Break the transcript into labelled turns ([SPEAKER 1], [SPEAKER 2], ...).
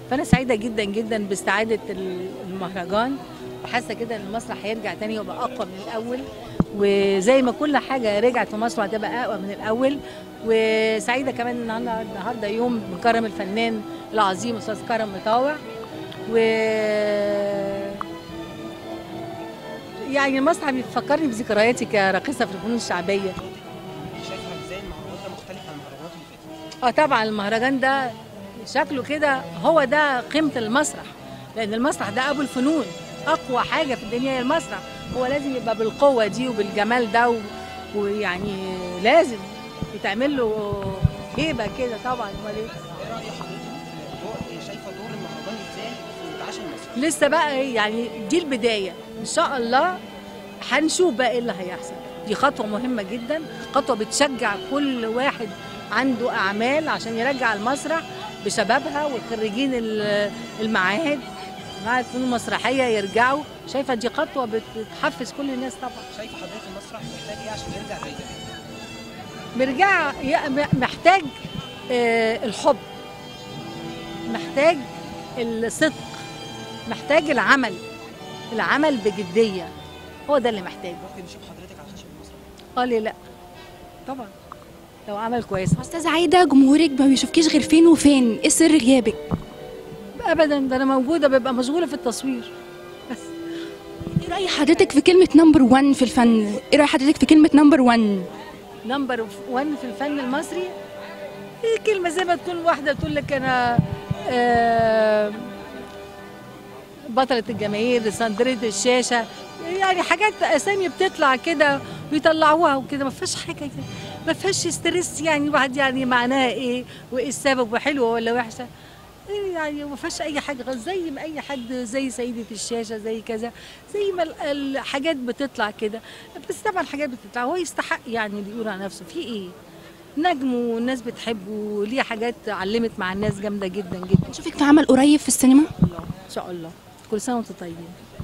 [SPEAKER 1] فانا سعيده جدا جدا باستعاده ال- المهرجان وحاسه كده ان المسرح هيرجع تاني ويبقى اقوى من الاول وزي ما كل حاجه رجعت في مصر هتبقى اقوى من الاول وسعيده كمان ان النهارده النهارده يوم بكرم الفنان العظيم استاذ كرم مطاوع و يعني المسرح بيفكرني بذكرياتي كراقصه في الفنون الشعبيه
[SPEAKER 2] شايفها ازاي المهرجان ده مختلف عن المهرجانات اللي فاتت
[SPEAKER 1] اه طبعا المهرجان ده شكله كده هو ده قيمة المسرح لأن المسرح ده أبو الفنون أقوى حاجة في الدنيا هي المسرح هو لازم يبقى بالقوة دي وبالجمال ده و... ويعني لازم يتعمل له هيبة كده طبعا امال ايه
[SPEAKER 2] ايه راي حضرتك في دور شايفه دور المهرجان ازاي في انتعاش المصري
[SPEAKER 1] لسه بقى يعني دي البداية إن شاء الله هنشوف بقى إيه اللي هيحصل دي خطوة مهمة جدا خطوة بتشجع كل واحد عنده أعمال عشان يرجع المسرح بشبابها وخريجين ال- المعاهد معاهد فنون مسرحية يرجعوا شايفة دي خطوة بتحفز كل الناس طبعا
[SPEAKER 2] شايفه حضرتك المسرح محتاج ايه عشان يرجع زي زمان
[SPEAKER 1] بيرجع ي- م- محتاج آه، الحب محتاج الصدق محتاج العمل العمل بجدية هو ده اللي محتاجه
[SPEAKER 2] ممكن نشوف حضرتك على خشب المسرح
[SPEAKER 1] اه ليه لا طبعا لو عمل كويس
[SPEAKER 3] استاذه عايده جمهورك ما بيشوفكيش غير فين وفين ايه سر غيابك
[SPEAKER 1] ابدا ده انا موجوده ببقى مشغوله في التصوير بس
[SPEAKER 3] ايه راي حضرتك في كلمه نمبر 1 في الفن ايه راي حضرتك في كلمه نمبر 1
[SPEAKER 1] نمبر 1 في الفن المصري هي كلمه زي ما تكون واحده تقول لك انا آه، بطلة الجماهير صندرة الشاشة يعني حاجات أسامي بتطلع كده ويطلعوها وكده ما فيهاش حاجة كده ما فيهاش ستريس يعني واحد يعني معناها إيه وإيه السبب وحلوة ولا وحشة إيه يعني ما فيهاش أي حاجة غير زي ما أي حد زي سيدة الشاشة زي كذا زي ما ال- الحاجات بتطلع كده بس طبعا حاجات بتطلع هو يستحق يعني اللي يقول على نفسه في إيه نجم والناس بتحبه وليه حاجات علمت مع الناس جامدة جدا جدا
[SPEAKER 3] نشوفك في عمل قريب في السينما
[SPEAKER 1] الله ان شاء الله كل سنه وانتم طيبين